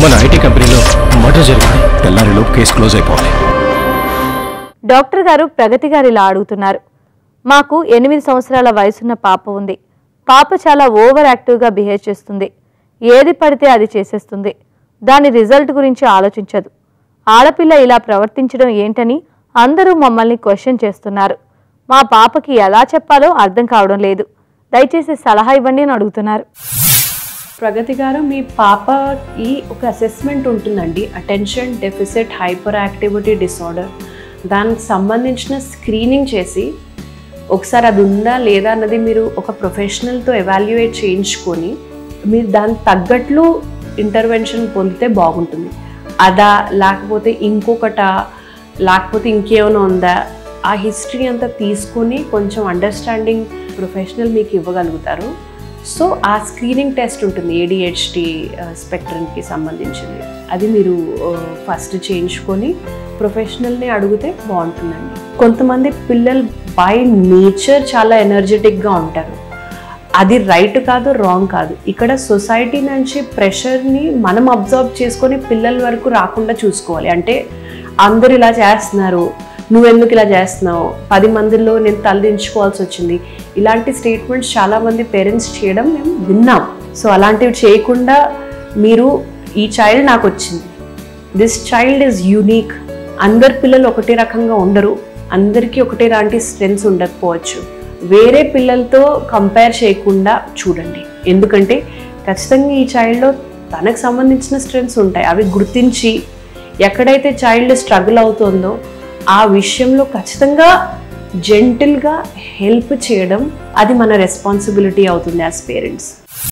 మన ఐటీ కంపెనీలో మర్డర్ జరిగింది తెల్లారిలోపు కేసు క్లోజ్ అయిపోవాలి డాక్టర్ గారు ప్రగతి గారు ఇలా అడుగుతున్నారు మాకు ఎనిమిది సంవత్సరాల వయసున్న పాప ఉంది పాప చాలా ఓవర్ యాక్టివ్గా బిహేవ్ చేస్తుంది ఏది పడితే అది చేసేస్తుంది దాని రిజల్ట్ గురించి ఆలోచించదు ఆడపిల్ల ఇలా ప్రవర్తించడం ఏంటని అందరూ మమ్మల్ని క్వశ్చన్ చేస్తున్నారు మా పాపకి ఎలా చెప్పాలో అర్థం కావడం లేదు దయచేసి సలహా ఇవ్వండి అని అడుగుతున్నారు ప్రగతి గారు మీ పాపకి ఒక అసెస్మెంట్ ఉంటుందండి attention deficit hyperactivity disorder దానికి సంబంధించిన స్క్రీనింగ్ చేసి ఒకసారి అది ఉందా లేదా అన్నది మీరు ఒక ప్రొఫెషనల్తో ఎవాల్యుయేట్ చేయించుకొని మీరు దానికి తగ్గట్లు ఇంటర్వెన్షన్ పొందితే బాగుంటుంది అదా లేకపోతే ఇంకొకట లేకపోతే ఇంకేమైనా ఉందా ఆ హిస్టరీ అంతా తీసుకొని కొంచెం అండర్స్టాండింగ్ ప్రొఫెషనల్ మీకు ఇవ్వగలుగుతారు సో ఆ స్క్రీనింగ్ టెస్ట్ ఉంటుంది ఏడిహెచ్డి స్పెక్ట్రమ్కి సంబంధించింది అది మీరు ఫస్ట్ చేయించుకొని ప్రొఫెషనల్ని అడిగితే బాగుంటుందండి కొంతమంది పిల్లలు బై నేచర్ చాలా ఎనర్జెటిక్గా ఉంటారు అది రైట్ కాదు రాంగ్ కాదు ఇక్కడ సొసైటీ నుంచి ప్రెషర్ని మనం అబ్జర్వ్ చేసుకొని పిల్లల వరకు రాకుండా చూసుకోవాలి అంటే అందరూ ఇలా చేస్తున్నారు నువ్వెందుకు ఇలా చేస్తున్నావు పది మందిలో నేను తలదించుకోవాల్సి వచ్చింది ఇలాంటి స్టేట్మెంట్స్ చాలామంది పేరెంట్స్ చేయడం మేము విన్నాం సో అలాంటివి చేయకుండా మీరు ఈ చైల్డ్ నాకు వచ్చింది దిస్ చైల్డ్ ఈజ్ యూనిక్ అందరు పిల్లలు ఒకటే రకంగా ఉండరు అందరికీ ఒకటే లాంటి స్ట్రెంగ్స్ ఉండకపోవచ్చు వేరే పిల్లలతో కంపేర్ చేయకుండా చూడండి ఎందుకంటే ఖచ్చితంగా ఈ చైల్డ్లో తనకు సంబంధించిన స్ట్రెంగ్స్ ఉంటాయి అవి గుర్తించి ఎక్కడైతే చైల్డ్ స్ట్రగుల్ అవుతుందో ఆ విషయంలో ఖచ్చితంగా జెంటిల్గా హెల్ప్ చేయడం అది మన రెస్పాన్సిబిలిటీ అవుతుంది as parents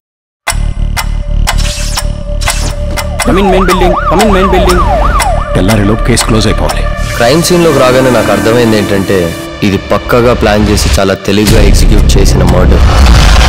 come in main building come in main building తెల్లారిలోపు కేసు క్లోజ్ అయిపోవాలి క్రైమ్ సీన్లోకి రాగానే నాకు అర్థమైంది ఏంటంటే ఇది పక్కగా ప్లాన్ చేసి చాలా తెలివిగా ఎగ్జిక్యూట్ చేసిన మర్డర్